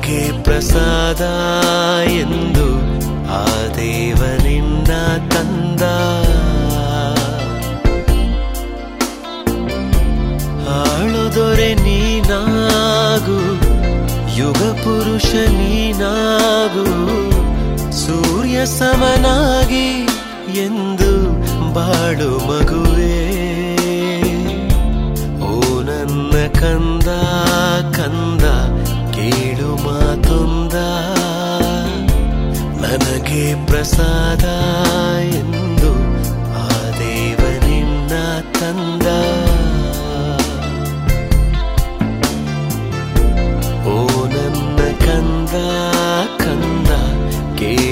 ನನಗೆ ಪ್ರಸಾದ ಎಂದು ಆ ದೇವ ನಿನ್ನ ತಂದ ಆಳುದೊರೆ ನೀನಾಗು ಯುಗ ಪುರುಷ ನೀನಾಗು ಸೂರ್ಯ ಸಮನಾಗಿ ಎಂದು ಬಾಳು ಮಗುವೆ ಓ ನನ್ನ ಕಂದ ಕಂದ ಕೇಳು ಮಾತೊಂದ ನನಗೆ ಪ್ರಸಾದ ಎಂದು ಆ ದೇವ ನಿನ್ನ ತಂದ ಓ ನನ್ನ ಕಂದ ಕಂದ ಕೇಳು